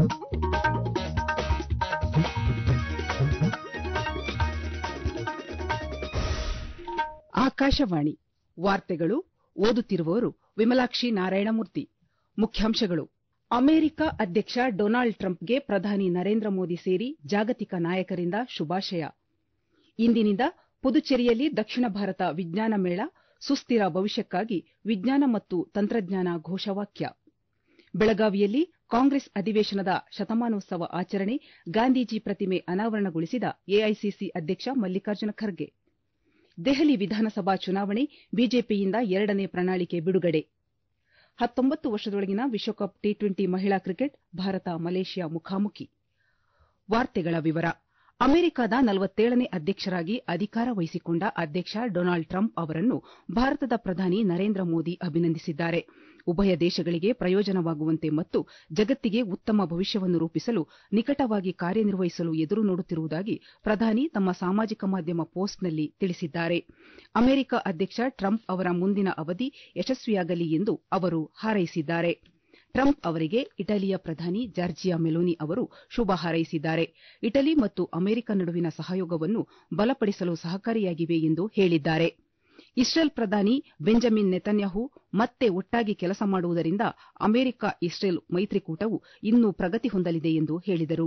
ಆಕಾಶವಾಣಿ ವಾರ್ತೆಗಳು ಓದುತ್ತಿರುವವರು ವಿಮಲಾಕ್ಷಿ ನಾರಾಯಣಮೂರ್ತಿ ಮುಖ್ಯಾಂಶಗಳು ಅಮೆರಿಕ ಅಧ್ಯಕ್ಷ ಡೊನಾಲ್ಡ್ ಟ್ರಂಪ್ಗೆ ಪ್ರಧಾನಿ ನರೇಂದ್ರ ಮೋದಿ ಸೇರಿ ಜಾಗತಿಕ ನಾಯಕರಿಂದ ಶುಭಾಶಯ ಇಂದಿನಿಂದ ಪುದುಚೇರಿಯಲ್ಲಿ ದಕ್ಷಿಣ ಭಾರತ ವಿಜ್ಞಾನ ಮೇಳ ಸುಸ್ತಿರ ಭವಿಷ್ಯಕ್ಕಾಗಿ ವಿಜ್ಞಾನ ಮತ್ತು ತಂತ್ರಜ್ಞಾನ ಘೋಷವಾಕ್ಯ ಬೆಳಗಾವಿಯಲ್ಲಿ ಕಾಂಗ್ರೆಸ್ ಅಧಿವೇಶನದ ಶತಮಾನೋತ್ಸವ ಆಚರಣೆ ಗಾಂಧೀಜಿ ಪ್ರತಿಮೆ ಅನಾವರಣಗೊಳಿಸಿದ ಎಐಸಿಸಿ ಅಧ್ಯಕ್ಷ ಮಲ್ಲಿಕಾರ್ಜುನ ಖರ್ಗೆ ದೆಹಲಿ ವಿಧಾನಸಭಾ ಚುನಾವಣೆ ಬಿಜೆಪಿಯಿಂದ ಎರಡನೇ ಪ್ರಣಾಳಿಕೆ ಬಿಡುಗಡೆ ಹತ್ತೊಂಬತ್ತು ವರ್ಷದೊಳಗಿನ ವಿಶ್ವಕಪ್ ಟಿ ಟ್ವೆಂಟಿ ಮಹಿಳಾ ಕ್ರಿಕೆಟ್ ಭಾರತ ಮಲೇಷ್ಯಾ ಮುಖಾಮುಖಿ ಅಮೆರಿಕದ ನಲವತ್ತೇಳನೇ ಅಧ್ಯಕ್ಷರಾಗಿ ಅಧಿಕಾರ ವಹಿಸಿಕೊಂಡ ಅಧ್ಯಕ್ಷ ಡೊನಾಲ್ಡ್ ಟ್ರಂಪ್ ಅವರನ್ನು ಭಾರತದ ಪ್ರಧಾನಿ ನರೇಂದ್ರ ಮೋದಿ ಅಭಿನಂದಿಸಿದ್ದಾರೆ ಉಭಯ ದೇಶಗಳಿಗೆ ಪ್ರಯೋಜನವಾಗುವಂತೆ ಮತ್ತು ಜಗತ್ತಿಗೆ ಉತ್ತಮ ಭವಿಷ್ಯವನ್ನು ರೂಪಿಸಲು ನಿಕಟವಾಗಿ ಕಾರ್ಯನಿರ್ವಹಿಸಲು ಎದುರು ನೋಡುತ್ತಿರುವುದಾಗಿ ಪ್ರಧಾನಿ ತಮ್ಮ ಸಾಮಾಜಿಕ ಮಾಧ್ಯಮ ಪೋಸ್ಟ್ನಲ್ಲಿ ತಿಳಿಸಿದ್ದಾರೆ ಅಮೆರಿಕ ಅಧ್ಯಕ್ಷ ಟ್ರಂಪ್ ಅವರ ಮುಂದಿನ ಅವಧಿ ಯಶಸ್ವಿಯಾಗಲಿ ಎಂದು ಅವರು ಹಾರೈಸಿದ್ದಾರೆ ಟ್ರಂಪ್ ಅವರಿಗೆ ಇಟಲಿಯ ಪ್ರಧಾನಿ ಜಾರ್ಜಿಯಾ ಮೆಲೋನಿ ಅವರು ಶುಭ ಹಾರೈಸಿದ್ದಾರೆ ಇಟಲಿ ಮತ್ತು ಅಮೆರಿಕ ನಡುವಿನ ಸಹಯೋಗವನ್ನು ಬಲಪಡಿಸಲು ಸಹಕಾರಿಯಾಗಿವೆ ಎಂದು ಹೇಳಿದ್ದಾರೆ ಇಸ್ರೇಲ್ ಪ್ರಧಾನಿ ಬೆಂಜಮಿನ್ ನೆತನ್ಯಾಹು ಮತ್ತೆ ಒಟ್ಟಾಗಿ ಕೆಲಸ ಮಾಡುವುದರಿಂದ ಅಮೆರಿಕ ಇಸ್ರೇಲ್ ಮೈತ್ರಿಕೂಟವು ಇನ್ನೂ ಪ್ರಗತಿ ಹೊಂದಲಿದೆ ಎಂದು ಹೇಳಿದರು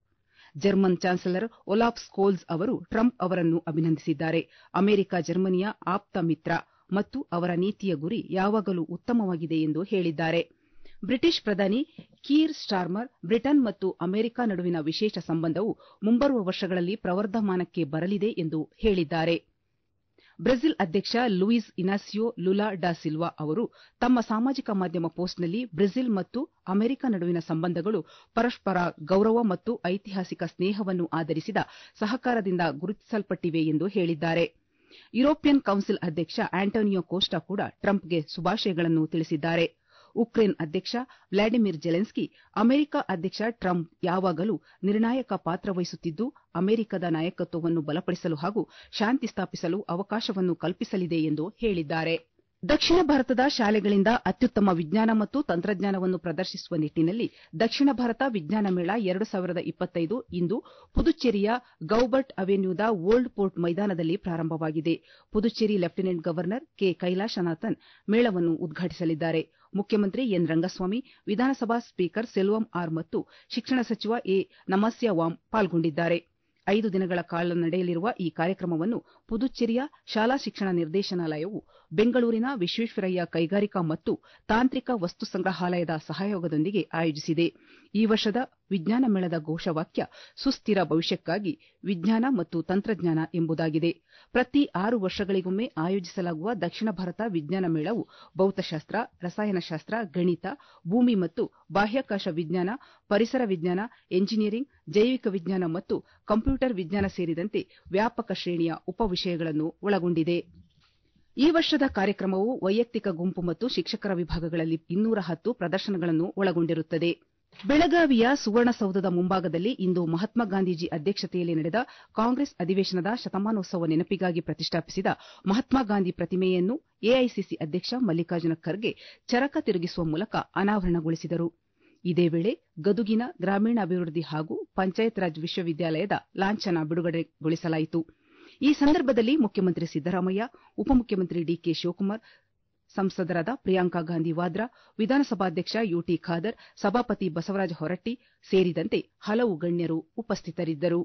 ಜರ್ಮನ್ ಚಾನ್ಸಲರ್ ಒಲಾಫ್ ಸ್ಕೋಲ್ಸ್ ಅವರು ಟ್ರಂಪ್ ಅವರನ್ನು ಅಭಿನಂದಿಸಿದ್ದಾರೆ ಅಮೆರಿಕ ಜರ್ಮನಿಯ ಆಪ್ತ ಮಿತ್ರ ಮತ್ತು ಅವರ ನೀತಿಯ ಗುರಿ ಯಾವಾಗಲೂ ಉತ್ತಮವಾಗಿದೆ ಎಂದು ಹೇಳಿದ್ದಾರೆ ಬ್ರಿಟಿಷ್ ಪ್ರಧಾನಿ ಕೀರ್ ಸ್ಟಾರ್ಮರ್ ಬ್ರಿಟನ್ ಮತ್ತು ಅಮೆರಿಕ ನಡುವಿನ ವಿಶೇಷ ಸಂಬಂಧವು ಮುಂಬರುವ ವರ್ಷಗಳಲ್ಲಿ ಪ್ರವರ್ಧಮಾನಕ್ಕೆ ಬರಲಿದೆ ಎಂದು ಹೇಳಿದ್ದಾರೆ ಬ್ರೆಜಿಲ್ ಅಧ್ಯಕ್ಷ ಲುಯಿಸ್ ಇನಾಸಿಯೋ ಲುಲಾ ಡಾ ಸಿಲ್ವಾ ಅವರು ತಮ್ಮ ಸಾಮಾಜಿಕ ಮಾಧ್ಯಮ ಪೋಸ್ಟ್ನಲ್ಲಿ ಬ್ರೆಜಿಲ್ ಮತ್ತು ಅಮೆರಿಕ ನಡುವಿನ ಸಂಬಂಧಗಳು ಪರಸ್ಪರ ಗೌರವ ಮತ್ತು ಐತಿಹಾಸಿಕ ಸ್ನೇಹವನ್ನು ಆಧರಿಸಿದ ಸಹಕಾರದಿಂದ ಗುರುತಿಸಲ್ಪಟ್ಟಿವೆ ಎಂದು ಹೇಳಿದ್ದಾರೆ ಯುರೋಪಿಯನ್ ಕೌನ್ಸಿಲ್ ಅಧ್ಯಕ್ಷ ಆಂಟೋನಿಯೋ ಕೋಸ್ಟಾ ಕೂಡ ಟ್ರಂಪ್ಗೆ ಶುಭಾಶಯಗಳನ್ನು ತಿಳಿಸಿದ್ದಾರೆ ಉಕ್ರೇನ್ ಅಧ್ಯಕ್ಷ ವ್ಲಾಡಿಮಿರ್ ಜೆಲೆನ್ಸ್ಕಿ ಅಮೆರಿಕ ಅಧ್ಯಕ್ಷ ಟ್ರಂಪ್ ಯಾವಾಗಲೂ ನಿರ್ಣಾಯಕ ಪಾತ್ರ ವಹಿಸುತ್ತಿದ್ದು ಅಮೆರಿಕದ ನಾಯಕತ್ವವನ್ನು ಬಲಪಡಿಸಲು ಹಾಗೂ ಶಾಂತಿ ಸ್ಥಾಪಿಸಲು ಅವಕಾಶವನ್ನು ಕಲ್ಪಿಸಲಿದೆ ಎಂದು ಹೇಳಿದ್ದಾರೆ ದಕ್ಷಿಣ ಭಾರತದ ಶಾಲೆಗಳಿಂದ ಅತ್ಯುತ್ತಮ ವಿಜ್ಞಾನ ಮತ್ತು ತಂತ್ರಜ್ಞಾನವನ್ನು ಪ್ರದರ್ಶಿಸುವ ನಿಟ್ಟಿನಲ್ಲಿ ದಕ್ಷಿಣ ಭಾರತ ವಿಜ್ಞಾನ ಮೇಳ ಎರಡು ಸಾವಿರದ ಇಪ್ಪತ್ತೈದು ಇಂದು ಪುದುಚೇರಿಯ ಗೌಬಟ್ ಅವೆನ್ಯೂದ ಓಲ್ಡ್ ಪೋರ್ಟ್ ಮೈದಾನದಲ್ಲಿ ಪ್ರಾರಂಭವಾಗಿದೆ Puducherry lieutenant governor K Kailashnathan ಮೇಳವನ್ನು ಉದ್ಘಾಟಿಸಲಿದ್ದಾರೆ ಮುಖ್ಯಮಂತ್ರಿ ಎನ್ ರಂಗಸ್ವಾಮಿ ವಿಧಾನಸಭಾ ಸ್ಪೀಕರ್ ಸೆಲ್ವಂ ಆರ್ ಮತ್ತು ಶಿಕ್ಷಣ ಸಚಿವ ಎ ನಮಸ್ಯವಾಮ್ ಪಾಲ್ಗೊಂಡಿದ್ದಾರೆ ಐದು ದಿನಗಳ ಕಾಲ ನಡೆಯಲಿರುವ ಈ ಕಾರ್ಯಕ್ರಮವನ್ನು ಪುದುಚೇರಿಯ ಶಾಲಾ ಶಿಕ್ಷಣ ನಿರ್ದೇಶನಾಲಯವು ಬೆಂಗಳೂರಿನ ವಿಶ್ವೇಶ್ವರಯ್ಯ ಕೈಗಾರಿಕಾ ಮತ್ತು ತಾಂತ್ರಿಕ ವಸ್ತು ಸಂಗ್ರಹಾಲಯದ ಸಹಯೋಗದೊಂದಿಗೆ ಆಯೋಜಿಸಿದೆ ಈ ವರ್ಷದ ವಿಜ್ಞಾನ ಮೇಳದ ಘೋಷವಾಕ್ಯ ಸುಸ್ತಿರ ಭವಿಷ್ಯಕ್ಕಾಗಿ ವಿಜ್ಞಾನ ಮತ್ತು ತಂತ್ರಜ್ಞಾನ ಎಂಬುದಾಗಿದೆ ಪ್ರತಿ ಆರು ವರ್ಷಗಳಿಗೊಮ್ಮೆ ಆಯೋಜಿಸಲಾಗುವ ದಕ್ಷಿಣ ಭಾರತ ವಿಜ್ಞಾನ ಮೇಳವು ಭೌತಶಾಸ್ತ್ರ ರಸಾಯನಶಾಸ್ತ್ರ ಗಣಿತ ಭೂಮಿ ಮತ್ತು ಬಾಹ್ಯಾಕಾಶ ವಿಜ್ಞಾನ ಪರಿಸರ ವಿಜ್ಞಾನ ಎಂಜಿನಿಯರಿಂಗ್ ಜೈವಿಕ ವಿಜ್ಞಾನ ಮತ್ತು ಕಂಪ್ಯೂಟರ್ ವಿಜ್ಞಾನ ಸೇರಿದಂತೆ ವ್ಯಾಪಕ ಶ್ರೇಣಿಯ ಉಪವಿಷಯಗಳನ್ನು ಒಳಗೊಂಡಿದೆ ಈ ವರ್ಷದ ಕಾರ್ಯಕ್ರಮವು ವೈಯಕ್ತಿಕ ಗುಂಪು ಮತ್ತು ಶಿಕ್ಷಕರ ವಿಭಾಗಗಳಲ್ಲಿ ಇನ್ನೂರ ಹತ್ತು ಪ್ರದರ್ಶನಗಳನ್ನು ಒಳಗೊಂಡಿರುತ್ತದೆ ಬೆಳಗಾವಿಯ ಸುವರ್ಣಸೌಧದ ಮುಂಭಾಗದಲ್ಲಿ ಇಂದು ಮಹಾತ್ಮ ಗಾಂಧೀಜಿ ಅಧ್ಯಕ್ಷತೆಯಲ್ಲಿ ನಡೆದ ಕಾಂಗ್ರೆಸ್ ಅಧಿವೇಶನದ ಶತಮಾನೋತ್ಸವ ನೆನಪಿಗಾಗಿ ಪ್ರತಿಷ್ಠಾಪಿಸಿದ ಮಹಾತ್ಮ ಗಾಂಧಿ ಪ್ರತಿಮೆಯನ್ನು ಎಐಸಿಸಿ ಅಧ್ಯಕ್ಷ ಮಲ್ಲಿಕಾರ್ಜುನ ಖರ್ಗೆ ಚರಕ ತಿರುಗಿಸುವ ಮೂಲಕ ಅನಾವರಣಗೊಳಿಸಿದರು ಇದೇ ವೇಳೆ ಗದುಗಿನ ಗ್ರಾಮೀಣಾಭಿವೃದ್ಧಿ ಹಾಗೂ ಪಂಚಾಯತ್ ರಾಜ್ ವಿಶ್ವವಿದ್ಯಾಲಯದ ಲಾಂಛನ ಬಿಡುಗಡೆಗೊಳಿಸಲಾಯಿತು ಈ ಸಂದರ್ಭದಲ್ಲಿ ಮುಖ್ಯಮಂತ್ರಿ ಸಿದ್ದರಾಮಯ್ಯ ಉಪಮುಖ್ಯಮಂತ್ರಿ ಡಿಕೆ ಶಿವಕುಮಾರ್ ಸಂಸದರಾದ ಪ್ರಿಯಾಂಕಾ ಗಾಂಧಿ ವಾದ್ರಾ ವಿಧಾನಸಭಾಧ್ಯಕ್ಷ ಯುಟಿ ಖಾದರ್ ಸಭಾಪತಿ ಬಸವರಾಜ ಹೊರಟ್ಟಿ ಸೇರಿದಂತೆ ಹಲವು ಗಣ್ಯರು ಉಪಸ್ಥಿತರಿದ್ದರು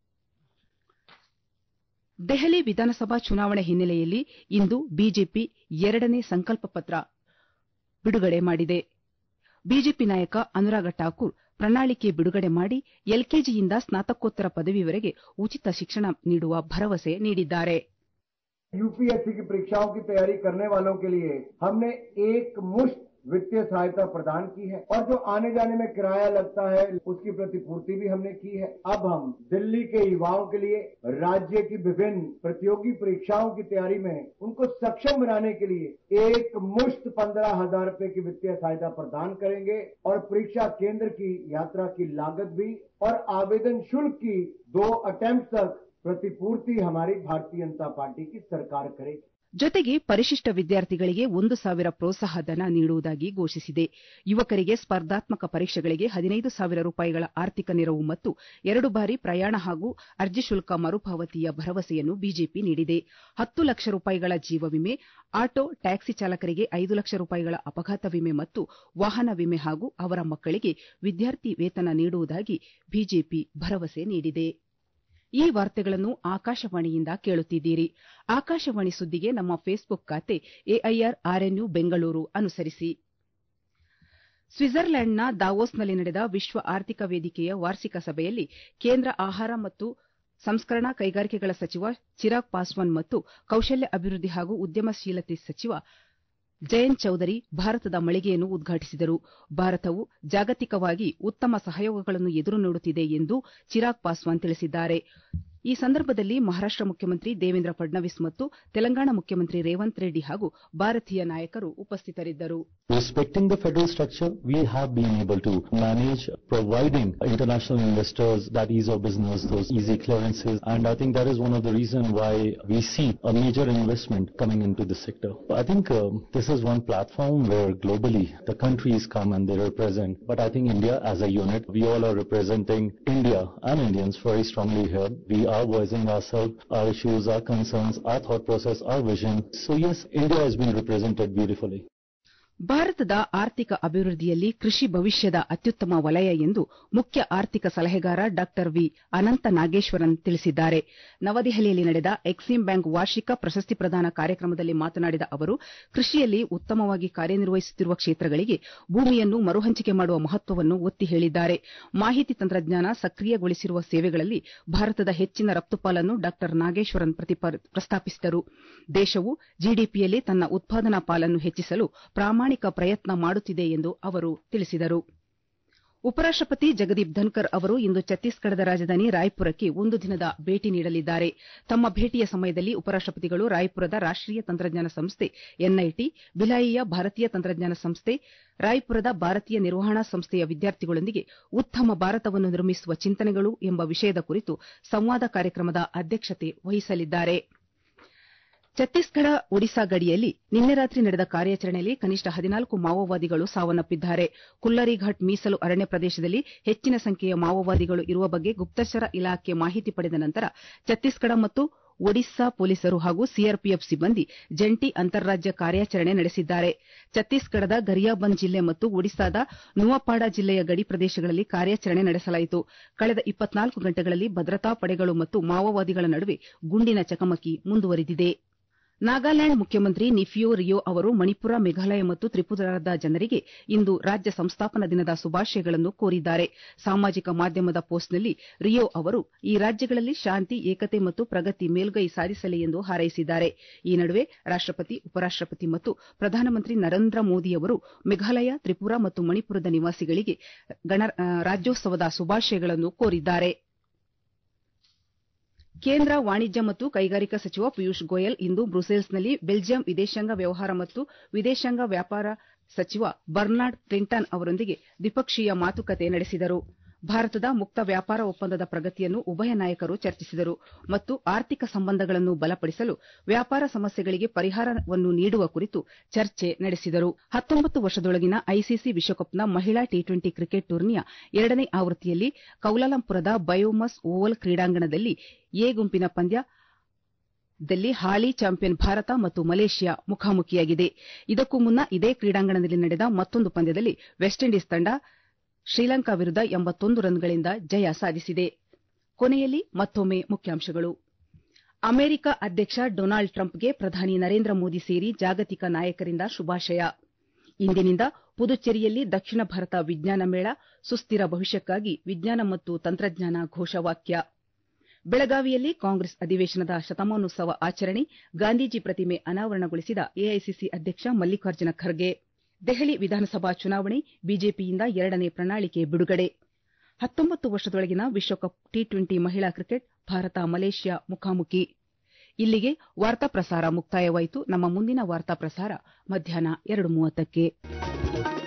ದೆಹಲಿ ವಿಧಾನಸಭಾ ಚುನಾವಣೆ ಹಿನ್ನೆಲೆಯಲ್ಲಿ ಇಂದು ಬಿಜೆಪಿ ಎರಡನೇ ಸಂಕಲ್ಪ ಪತ್ರ ಬಿಡುಗಡೆ ಮಾಡಿದೆ ಬಿಜೆಪಿ ನಾಯಕ ಅನುರಾಗ ಠಾಕೂರ್ ಪ್ರಣಾಳಿಕೆ ಬಿಡುಗಡೆ ಮಾಡಿ ಎಲ್ಕೆಜಿಯಿಂದ ಸ್ನಾತಕೋತ್ತರ ಪದವಿವರೆಗೆ ಉಚಿತ ಶಿಕ್ಷಣ ನೀಡುವ ಭರವಸೆ ನೀಡಿದ್ದಾರೆ यूपीएससी की परीक्षाओं की तैयारी करने वालों के लिए हमने एक मुश्त वित्तीय सहायता प्रदान की है और जो आने जाने में किराया लगता है उसकी प्रतिपूर्ति भी हमने की है अब हम दिल्ली के युवाओं के लिए राज्य की विभिन्न प्रतियोगी परीक्षाओं की तैयारी में उनको सक्षम बनाने के लिए एक मुश्त पंद्रह हजार रूपए की वित्तीय सहायता प्रदान करेंगे और परीक्षा केंद्र की यात्रा की लागत भी और आवेदन शुल्क की दो अटेम्प्ट तक प्रतिपूर्ति हमारी भारतीय जनता पार्टी की सरकार करेगी ಜೊತೆಗೆ ಪರಿಶಿಷ್ಟ ವಿದ್ಯಾರ್ಥಿಗಳಿಗೆ ಒಂದು ಸಾವಿರ ಪ್ರೋತ್ಸಾಹ ಧನ ನೀಡುವುದಾಗಿ ಘೋಷಿಸಿದೆ ಯುವಕರಿಗೆ ಸ್ಪರ್ಧಾತ್ಮಕ ಪರೀಕ್ಷೆಗಳಿಗೆ ಹದಿನೈದು ಸಾವಿರ ರೂಪಾಯಿಗಳ ಆರ್ಥಿಕ ನೆರವು ಮತ್ತು ಎರಡು ಬಾರಿ ಪ್ರಯಾಣ ಹಾಗೂ ಅರ್ಜಿ ಶುಲ್ಕ ಮರುಪಾವತಿಯ ಭರವಸೆಯನ್ನು ಬಿಜೆಪಿ ನೀಡಿದೆ ಹತ್ತು ಲಕ್ಷ ರೂಪಾಯಿಗಳ ಜೀವ ವಿಮೆ ಆಟೋ ಟ್ಯಾಕ್ಸಿ ಚಾಲಕರಿಗೆ ಐದು ಲಕ್ಷ ರೂಪಾಯಿಗಳ ಅಪಘಾತ ವಿಮೆ ಮತ್ತು ವಾಹನ ವಿಮೆ ಹಾಗೂ ಅವರ ಮಕ್ಕಳಿಗೆ ವಿದ್ಯಾರ್ಥಿ ವೇತನ ನೀಡುವುದಾಗಿ ಬಿಜೆಪಿ ಭರವಸೆ ನೀಡಿದೆ ಈ ವಾರ್ತೆಗಳನ್ನು ಆಕಾಶವಾಣಿಯಿಂದ ಕೇಳುತ್ತಿದ್ದೀರಿ ಆಕಾಶವಾಣಿ ಸುದ್ದಿಗೆ ನಮ್ಮ ಫೇಸ್ಬುಕ್ ಖಾತೆ ಎಐಆರ್ ಆರ್ಎನ್ಯು ಬೆಂಗಳೂರು ಅನುಸರಿಸಿ ಸ್ವಿಟ್ಜರ್ಲೆಂಡ್ನ ದಾವೋಸ್ನಲ್ಲಿ ನಡೆದ ವಿಶ್ವ ಆರ್ಥಿಕ ವೇದಿಕೆಯ ವಾರ್ಷಿಕ ಸಭೆಯಲ್ಲಿ ಕೇಂದ್ರ ಆಹಾರ ಮತ್ತು ಸಂಸ್ಕರಣಾ ಕೈಗಾರಿಕೆಗಳ ಸಚಿವ ಚಿರಾಗ್ ಪಾಸ್ವಾನ್ ಮತ್ತು ಕೌಶಲ್ಯ ಅಭಿವೃದ್ಧಿ ಹಾಗೂ ಉದ್ಯಮಶೀಲತೆ ಸಚಿವ ಜಯಂತ್ ಚೌಧರಿ ಭಾರತದ ಮಳಿಗೆಯನ್ನು ಉದ್ಘಾಟಿಸಿದರು ಭಾರತವು ಜಾಗತಿಕವಾಗಿ ಉತ್ತಮ ಸಹಯೋಗಗಳನ್ನು ಎದುರು ನೋಡುತ್ತಿದೆ ಎಂದು ಚಿರಾಗ್ ಪಾಸ್ವಾನ್ ತಿಳಿಸಿದ್ದಾರೆ ಈ ಸಂದರ್ಭದಲ್ಲಿ ಮಹಾರಾಷ್ಟ ಮುಖ್ಯಮಂತ್ರಿ ದೇವೇಂದ್ರ ಫಡ್ನವೀಸ್ ಮತ್ತು ತೆಲಂಗಾಣ ಮುಖ್ಯಮಂತ್ರಿ ರೇವಂತ್ ರೆಡ್ಡಿ ಹಾಗೂ ಭಾರತೀಯ ನಾಯಕರು ಉಪಸ್ಥಿತರಿದ್ದರು Respecting the federal structure, we have been able to manage providing international investors that ease of business, those easy clearances, and I think that is one of the reasons why we see a major investment coming into this sector. I think um, this is one platform where globally the countries come and they represent, but I think India as a unit, we all are representing India and Indians very strongly here. We are voicing ourselves, our issues, our concerns, our thought process, our vision. So yes, India has been represented beautifully. ಭಾರತದ ಆರ್ಥಿಕ ಅಭಿವೃದ್ಧಿಯಲ್ಲಿ ಕೃಷಿ ಭವಿಷ್ಯದ ಅತ್ಯುತ್ತಮ ವಲಯ ಎಂದು ಮುಖ್ಯ ಆರ್ಥಿಕ ಸಲಹೆಗಾರ ಡಾ ವಿ ಅನಂತ ನಾಗೇಶ್ವರನ್ ತಿಳಿಸಿದ್ದಾರೆ ನವದೆಹಲಿಯಲ್ಲಿ ನಡೆದ ಎಕ್ಸಿಂ ಬ್ಯಾಂಕ್ ವಾರ್ಷಿಕ ಪ್ರಶಸ್ತಿ ಪ್ರದಾನ ಕಾರ್ಯಕ್ರಮದಲ್ಲಿ ಮಾತನಾಡಿದ ಅವರು ಕೃಷಿಯಲ್ಲಿ ಉತ್ತಮವಾಗಿ ಕಾರ್ಯನಿರ್ವಹಿಸುತ್ತಿರುವ ಕ್ಷೇತ್ರಗಳಿಗೆ ಭೂಮಿಯನ್ನು ಮರುಹಂಚಿಕೆ ಮಾಡುವ ಮಹತ್ವವನ್ನು ಒತ್ತಿ ಹೇಳಿದ್ದಾರೆ ಮಾಹಿತಿ ತಂತ್ರಜ್ಞಾನ ಸಕ್ರಿಯಗೊಳಿಸಿರುವ ಸೇವೆಗಳಲ್ಲಿ ಭಾರತದ ಹೆಚ್ಚಿನ ರಫ್ತು ಪಾಲನ್ನು ಡಾ ನಾಗೇಶ್ವರನ್ ಪ್ರಸ್ತಾಪಿಸಿದರು ದೇಶವು ಜಿಡಿಪಿಯಲ್ಲಿ ತನ್ನ ಉತ್ಪಾದನಾ ಪಾಲನ್ನು ಹೆಚ್ಚಿಸಲು ಪ್ರಾಮಾಣಿಕ ಪ್ರಯತ್ನ ಮಾಡುತ್ತಿದೆ ಎಂದು ಅವರು ತಿಳಿಸಿದರು ಉಪರಾಷ್ಟಪತಿ ಜಗದೀಪ್ ಧನ್ಕರ್ ಅವರು ಇಂದು ಛತ್ತೀಸ್ಗಢದ ರಾಜಧಾನಿ ರಾಯ್ಪುರಕ್ಕೆ ಒಂದು ದಿನದ ಭೇಟಿ ನೀಡಲಿದ್ದಾರೆ ತಮ್ಮ ಭೇಟಿಯ ಸಮಯದಲ್ಲಿ ಉಪರಾಷ್ಟಪತಿಗಳು ರಾಯ್ಪುರದ ರಾಷ್ಟೀಯ ತಂತ್ರಜ್ಞಾನ ಸಂಸ್ಥೆ ಎನ್ಐಟಿ ಭಿಲಾಯಿಯ ಭಾರತೀಯ ತಂತ್ರಜ್ಞಾನ ಸಂಸ್ಥೆ ರಾಯ್ಪುರದ ಭಾರತೀಯ ನಿರ್ವಹಣಾ ಸಂಸ್ಥೆಯ ವಿದ್ಯಾರ್ಥಿಗಳೊಂದಿಗೆ ಉತ್ತಮ ಭಾರತವನ್ನು ನಿರ್ಮಿಸುವ ಚಿಂತನೆಗಳು ಎಂಬ ವಿಷಯದ ಕುರಿತು ಸಂವಾದ ಕಾರ್ಯಕ್ರಮದ ಅಧ್ಯಕ್ಷತೆ ವಹಿಸಲಿದ್ದಾರೆ ಛತ್ತೀಸ್ಗಢ ಒಡಿಶಾ ಗಡಿಯಲ್ಲಿ ನಿನ್ನೆ ರಾತ್ರಿ ನಡೆದ ಕಾರ್ಯಾಚರಣೆಯಲ್ಲಿ ಕನಿಷ್ಠ ಹದಿನಾಲ್ಕು ಮಾವೋವಾದಿಗಳು ಸಾವನ್ನಪ್ಪಿದ್ದಾರೆ ಕುಲ್ಲರಿಘಾಟ್ ಮೀಸಲು ಅರಣ್ಯ ಪ್ರದೇಶದಲ್ಲಿ ಹೆಚ್ಚಿನ ಸಂಖ್ಯೆಯ ಮಾವೋವಾದಿಗಳು ಇರುವ ಬಗ್ಗೆ ಗುಪ್ತಚರ ಇಲಾಖೆ ಮಾಹಿತಿ ಪಡೆದ ನಂತರ ಛತ್ತೀಸ್ಗಢ ಮತ್ತು ಒಡಿಶಾ ಪೊಲೀಸರು ಹಾಗೂ ಸಿಆರ್ಪಿಎಫ್ ಸಿಬ್ಬಂದಿ ಜಂಟಿ ಅಂತಾರಾಜ್ಯ ಕಾರ್ಯಾಚರಣೆ ನಡೆಸಿದ್ದಾರೆ ಛತ್ತೀಸ್ಗಢದ ಗರಿಯಾಬಂದ್ ಜಿಲ್ಲೆ ಮತ್ತು ಒಡಿಶಾದ ನುವಾಪಾಡ ಜಿಲ್ಲೆಯ ಗಡಿ ಪ್ರದೇಶಗಳಲ್ಲಿ ಕಾರ್ಯಾಚರಣೆ ನಡೆಸಲಾಯಿತು ಕಳೆದ ಇಪ್ಪತ್ನಾಲ್ಕು ಗಂಟೆಗಳಲ್ಲಿ ಭದ್ರತಾ ಪಡೆಗಳು ಮತ್ತು ಮಾವೋವಾದಿಗಳ ನಡುವೆ ಗುಂಡಿನ ಚಕಮಕಿ ಮುಂದುವರಿದಿದೆ ನಾಗಾಲ್ಯಾಂಡ್ ಮುಖ್ಯಮಂತ್ರಿ ನಿಫಿಯು ರಿಯೋ ಅವರು ಮಣಿಪುರ ಮೇಘಾಲಯ ಮತ್ತು ತ್ರಿಪುರಾದ ಜನರಿಗೆ ಇಂದು ರಾಜ್ಯ ಸಂಸ್ಥಾಪನಾ ದಿನದ ಶುಭಾಶಯಗಳನ್ನು ಕೋರಿದ್ದಾರೆ ಸಾಮಾಜಿಕ ಮಾಧ್ಯಮದ ಪೋಸ್ಟ್ನಲ್ಲಿ ರಿಯೋ ಅವರು ಈ ರಾಜ್ಯಗಳಲ್ಲಿ ಶಾಂತಿ ಏಕತೆ ಮತ್ತು ಪ್ರಗತಿ ಮೇಲುಗೈ ಸಾಧಿಸಲಿ ಎಂದು ಹಾರೈಸಿದ್ದಾರೆ ಈ ನಡುವೆ ರಾಷ್ಟಪತಿ ಉಪರಾಷ್ಟಪತಿ ಮತ್ತು ಪ್ರಧಾನಮಂತ್ರಿ ನರೇಂದ್ರ ಮೋದಿ ಅವರು ಮೇಘಾಲಯ ತ್ರಿಪುರಾ ಮತ್ತು ಮಣಿಪುರದ ನಿವಾಸಿಗಳಿಗೆ ರಾಜ್ಯೋತ್ಸವದ ಶುಭಾಶಯಗಳನ್ನು ಕೋರಿದ್ದಾರೆ ಕೇಂದ್ರ ವಾಣಿಜ್ಯ ಮತ್ತು ಕೈಗಾರಿಕಾ ಸಚಿವ ಪಿಯೂಷ್ ಗೋಯಲ್ ಇಂದು ಬ್ರುಸೆಲ್ಸ್ನಲ್ಲಿ ಬೆಲ್ಜಿಯಂ ವಿದೇಶಾಂಗ ವ್ಯವಹಾರ ಮತ್ತು ವಿದೇಶಾಂಗ ವ್ಯಾಪಾರ ಸಚಿವ ಬರ್ನಾರ್ಡ್ ಕ್ಲಿಂಟನ್ ಅವರೊಂದಿಗೆ ದ್ವಿಪಕ್ಷೀಯ ಮಾತುಕತೆ ನಡೆಸಿದರು ಭಾರತದ ಮುಕ್ತ ವ್ಯಾಪಾರ ಒಪ್ಪಂದದ ಪ್ರಗತಿಯನ್ನು ಉಭಯ ನಾಯಕರು ಚರ್ಚಿಸಿದರು ಮತ್ತು ಆರ್ಥಿಕ ಸಂಬಂಧಗಳನ್ನು ಬಲಪಡಿಸಲು ವ್ಯಾಪಾರ ಸಮಸ್ಯೆಗಳಿಗೆ ಪರಿಹಾರವನ್ನು ನೀಡುವ ಕುರಿತು ಚರ್ಚೆ ನಡೆಸಿದರು ಹತ್ತೊಂಬತ್ತು ವರ್ಷದೊಳಗಿನ ಐಸಿಸಿ ವಿಶ್ವಕಪ್ನ ಮಹಿಳಾ ಟಿ ಟ್ವೆಂಟಿ ಕ್ರಿಕೆಟ್ ಟೂರ್ನಿಯ ಎರಡನೇ ಆವೃತ್ತಿಯಲ್ಲಿ ಕೌಲಾಲಂಪುರದ ಬಯೋಮಸ್ ಓವಲ್ ಕ್ರೀಡಾಂಗಣದಲ್ಲಿ ಎ ಗುಂಪಿನ ಪಂದ್ಯದಲ್ಲಿ ಹಾಲಿ ಚಾಂಪಿಯನ್ ಭಾರತ ಮತ್ತು ಮಲೇಷ್ಯಾ ಮುಖಾಮುಖಿಯಾಗಿದೆ ಇದಕ್ಕೂ ಮುನ್ನ ಇದೇ ಕ್ರೀಡಾಂಗಣದಲ್ಲಿ ನಡೆದ ಮತ್ತೊಂದು ಪಂದ್ಯದಲ್ಲಿ ವೆಸ್ಟ್ ಇಂಡೀಸ್ ತಂಡ ಶ್ರೀಲಂಕಾ ವಿರುದ್ಧ ಎಂಬತ್ತೊಂದು ರನ್ಗಳಿಂದ ಜಯ ಸಾಧಿಸಿದೆ ಕೊನೆಯಲ್ಲಿ ಮತ್ತೊಮ್ಮೆ ಮುಖ್ಯಾಂಶಗಳು ಅಮೆರಿಕ ಅಧ್ಯಕ್ಷ ಡೊನಾಲ್ಡ್ ಟ್ರಂಪ್ಗೆ ಪ್ರಧಾನಿ ನರೇಂದ್ರ ಮೋದಿ ಸೇರಿ ಜಾಗತಿಕ ನಾಯಕರಿಂದ ಶುಭಾಶಯ ಇಂದಿನಿಂದ ಪುದುಚೇರಿಯಲ್ಲಿ ದಕ್ಷಿಣ ಭಾರತ ವಿಜ್ಞಾನ ಮೇಳ ಸುಸ್ಥಿರ ಭವಿಷ್ಯಕ್ಕಾಗಿ ವಿಜ್ಞಾನ ಮತ್ತು ತಂತ್ರಜ್ಞಾನ ಘೋಷವಾಕ್ಯ ಬೆಳಗಾವಿಯಲ್ಲಿ ಕಾಂಗ್ರೆಸ್ ಅಧಿವೇಶನದ ಶತಮಾನೋತ್ಸವ ಆಚರಣೆ ಗಾಂಧೀಜಿ ಪ್ರತಿಮೆ ಅನಾವರಣಗೊಳಿಸಿದ ಎಐಸಿಸಿ ಅಧ್ಯಕ್ಷ ಮಲ್ಲಿಕಾರ್ಜುನ ಖರ್ಗೆ ದೆಹಲಿ ವಿಧಾನಸಭಾ ಚುನಾವಣೆ ಬಿಜೆಪಿಯಿಂದ ಎರಡನೇ ಪ್ರಣಾಳಿಕೆ ಬಿಡುಗಡೆ ಹತ್ತೊಂಬತ್ತು ವರ್ಷದೊಳಗಿನ ವಿಶ್ವಕಪ್ ಟಿ ಟ್ವೆಂಟಿ ಮಹಿಳಾ ಕ್ರಿಕೆಟ್ ಭಾರತ ಮಲೇಷ್ಯಾ ಮುಖಾಮುಖಿ ಇಲ್ಲಿಗೆ ವಾರ್ತಾ ಪ್ರಸಾರ ಮುಕ್ತಾಯವಾಯಿತು ನಮ್ಮ ಮುಂದಿನ ವಾರ್ತಾ ಪ್ರಸಾರ ಮಧ್ಯಾಹ್ನ ಎರಡು ಮೂವತ್ತಕ್ಕೆ